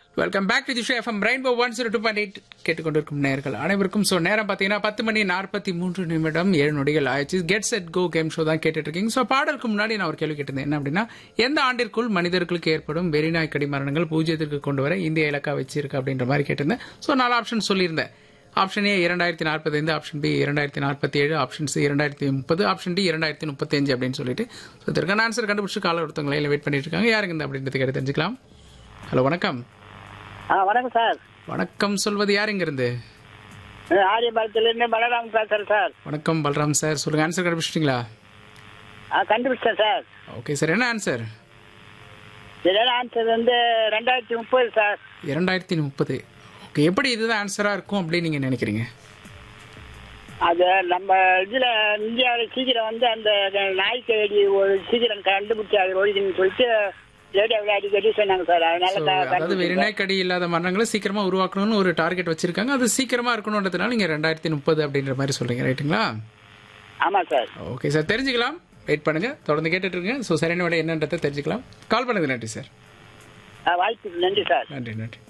Welcome back to the show FM rainbow one zero two point eight கேட்டுக்கொண்டிருக்கும் நேர்கள் அனைவருக்கும் so நேரம் பார்த்தீங்கன்னா பத்து மணி நாற்பத்தி மூன்று நிமிடம் ஏழு நொடிகள் ஆயிடுச்சு get set go game show தான் கேட்டுட்டு இருக்கீங்க ஸோ பாடலுக்கு முன்னாடி நான் ஒரு கேள்வி கேட்டிருந்தேன் என்ன அப்படின்னா எந்த ஆண்டிற்குள் மனிதர்களுக்கு ஏற்படும் வெறிநாய் கடி மரணங்கள் பூஜ்ஜியத்திற்கு கொண்டு வர இந்திய இலக்கா வச்சிருக்கு அப்படின்ற மாதிரி கேட்டிருந்தேன் ஸோ நாலு ஆப்ஷன் சொல்லியிருந்தேன் ஆப்ஷன் ஏ இரண்டாயிரத்தி நாற்பத்தைந்து ஆப்ஷன் பி இரண்டாயிரத்தி நாற்பத்தி ஏழு ஆப்ஷன் சி இரண்டாயிரத்தி முப்பது ஆப்ஷன் டி இரண்டாயிரத்தி முப்பத்தஞ்சு அப்படின்னு சொல்லிட்டு ஸோ இதற்கான ஆன்சர் கண்டுபிடிச்சு கால ஒருத்தவங்க லைனில் வெயிட் பண்ணிட்டு இருக்காங்க யாருங்க இந்த அப்படின்றது கேட்டு தெரிஞ்சுக்கலாம் ஹலோ வணக்கம் ஆ வணக்கம் சார் வணக்கம் சொல்வது யார் இருந்து ஆரியபாளத்திலிருந்து பலராம் பேசுறேன் சார் வணக்கம் பல்ராம் சார் சொல்லுங்க ஆன்சர் கண்டுபிடிச்சிட்டிங்களா ஆ கண்டுபிடிச்சேன் சார் ஓகே சார் என்ன ஆன்சர் இதோட ஆன்சர் வந்து ரெண்டாயிரத்தி முப்பது சார் இரண்டாயிரத்தி முப்பது ஓகே எப்படி இதுதான் ஆன்சரா இருக்கும் அப்படின்னு நீங்க நினைக்கிறீங்க அது நம்ம இதுல இந்தியாவில் சீக்கிரம் வந்து அந்த நாய்க்கடி ஒரு சீக்கிரம் கண்டுபிடிச்சி அது ஒழிக்கணும்னு சொல்லிட்டு ரேடியோவில் அடிக்கடி சொன்னாங்க சார் அதனால So, க- அதாவது கண்டுபிடிச்சேன். வெறிநாய் கடி இல்லாத மரணங்களை சீக்கிரமா உருவாக்கணும்னு ஒரு டார்கெட் வச்சிருக்காங்க அது சீக்கிரமா இருக்கணும்ன்றதுனால நீங்க ரெண்டாயிரத்தி முப்பது அப்படின்ற மாதிரி சொல்றீங்க ரைட்டுங்களா ஆமா சார் ஓகே சார் தெரிஞ்சுக்கலாம் வெயிட் பண்ணுங்க தொடர்ந்து கேட்டுட்டு இருங்க ஸோ சரியான விட என்னன்றதை தெரிஞ்சுக்கலாம் கால் பண்ணுங்க நன்றி சார் ஆ, வாய்ப்புக்கு நன்றி சார் நன்றி நன்றி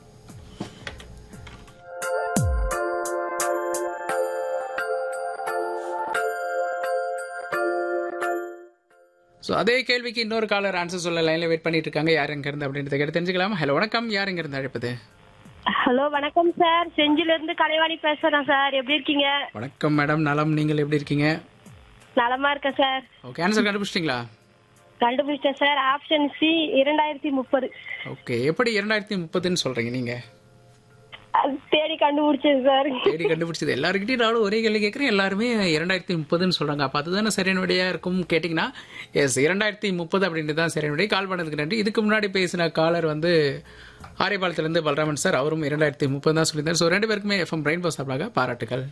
ஸோ அதே கேள்விக்கு இன்னொரு காலர் ஆன்சர் சொல்ல லைன்ல வெயிட் பண்ணிட்டு இருக்காங்க யார் எங்க இருந்து அப்படின்றத கேட்டு தெரிஞ்சுக்கலாம் ஹலோ வணக்கம் யார் எங்க இருந்து அழைப்பது ஹலோ வணக்கம் சார் செஞ்சில இருந்து கலைவாணி பேசுறேன் சார் எப்படி இருக்கீங்க வணக்கம் மேடம் நலம் நீங்கள் எப்படி இருக்கீங்க நலமா இருக்கேன் சார் ஓகே ஆன்சர் கண்டுபிடிச்சிட்டிங்களா கண்டுபிடிச்சேன் சார் ஆப்ஷன் சி இரண்டாயிரத்தி முப்பது ஓகே எப்படி இரண்டாயிரத்தி முப்பதுன்னு சொல்றீங்க நீங்க அது தேடி கண்டுபிடிச்சேன் சார் தேடி கண்டுபிடிச்சது எல்லாருக்கிட்டையும் நானும் ஒரே கேள்வி கேட்குறேன் எல்லாருமே இரண்டாயிரத்தி முப்பதுன்னு சொல்றாங்க அப்போ அதுதானே சரியான விடையா இருக்கும் கேட்டிங்கன்னா எஸ் இரண்டாயிரத்தி முப்பது அப்படின்ட்டு தான் சரியான விடை கால் பண்ணதுக்கு நன்றி இதுக்கு முன்னாடி பேசின காலர் வந்து ஆரியபாளத்திலிருந்து பலராமன் சார் அவரும் இரண்டாயிரத்தி முப்பது தான் சொல்லியிருந்தார் ஸோ ரெண்டு பேருக்குமே எஃப்எம் பிரைன் பாஸ் சார்பாக பாராட்டுகள்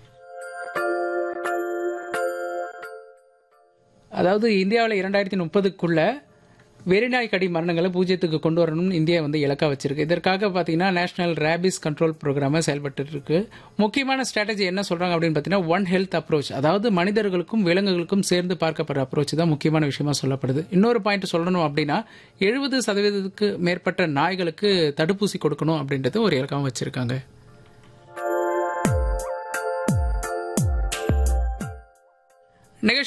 அதாவது இந்தியாவில் இரண்டாயிரத்தி முப்பதுக்குள்ள வெறிநாய் கடி மரணங்களை பூஜ்ஜியத்துக்கு கொண்டு வரணும்னு இந்தியா வந்து இலக்கா வச்சிருக்கு இதற்காக பார்த்தீங்கன்னா நேஷனல் ரேபிஸ் கண்ட்ரோல் ப்ரோக்ராம செயல்பட்டு இருக்கு முக்கியமான ஸ்ட்ராட்டஜி என்ன சொல்றாங்க அப்படின்னு பார்த்தீங்கன்னா ஒன் ஹெல்த் அப்ரோச் அதாவது மனிதர்களுக்கும் விலங்குகளுக்கும் சேர்ந்து பார்க்கப்படுற அப்ரோச் தான் முக்கியமான விஷயமா சொல்லப்படுது இன்னொரு பாயிண்ட் சொல்லணும் அப்படின்னா எழுபது சதவீதத்துக்கு மேற்பட்ட நாய்களுக்கு தடுப்பூசி கொடுக்கணும் அப்படின்றது ஒரு இலக்காவும் வச்சிருக்காங்க நிகழ்ச்சி